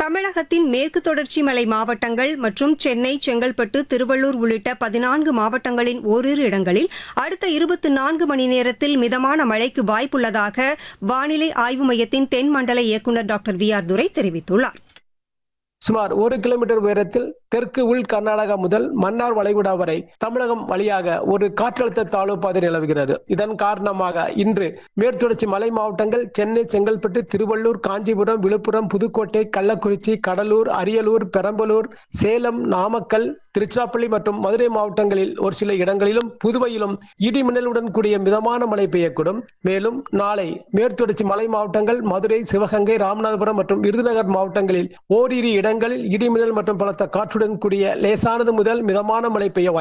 தமிழகத்தின் மேற்கு தொடர்ச்சி மலை மாவட்டங்கள் மற்றும் சென்னை செங்கல்பட்டு திருவள்ளூர் உள்ளிட்ட பதினான்கு மாவட்டங்களின் ஓரிரு இடங்களில் அடுத்த இருபத்தி நான்கு மணி நேரத்தில் மிதமான மழைக்கு வாய்ப்புள்ளதாக வானிலை ஆய்வு மையத்தின் தென் மண்டல இயக்குநர் டாக்டர் வி ஆர் துரை தெரிவித்துள்ளார் சுமார் ஒரு கிலோமீட்டர் உயரத்தில் தெற்கு உள் கர்நாடகா முதல் மன்னார் வளைகுடா வரை தமிழகம் வழியாக ஒரு காற்றழுத்த தாழ்வு பாதை நிலவுகிறது இதன் காரணமாக இன்று மேற்தொடர்ச்சி மலை மாவட்டங்கள் சென்னை செங்கல்பட்டு திருவள்ளூர் காஞ்சிபுரம் விழுப்புரம் புதுக்கோட்டை கள்ளக்குறிச்சி கடலூர் அரியலூர் பெரம்பலூர் சேலம் நாமக்கல் திருச்சிராப்பள்ளி மற்றும் மதுரை மாவட்டங்களில் ஒரு சில இடங்களிலும் புதுவையிலும் இடி மின்னலுடன் கூடிய மிதமான மழை பெய்யக்கூடும் மேலும் நாளை மேற்தொடர்ச்சி மலை மாவட்டங்கள் மதுரை சிவகங்கை ராமநாதபுரம் மற்றும் விருதுநகர் மாவட்டங்களில் ஓரிரு இடங்களில் இடி மின்னல் மற்றும் பலத்த காற்றுடன் கூடிய லேசானது முதல் மிதமான மழை பெய்ய வாய்ப்பு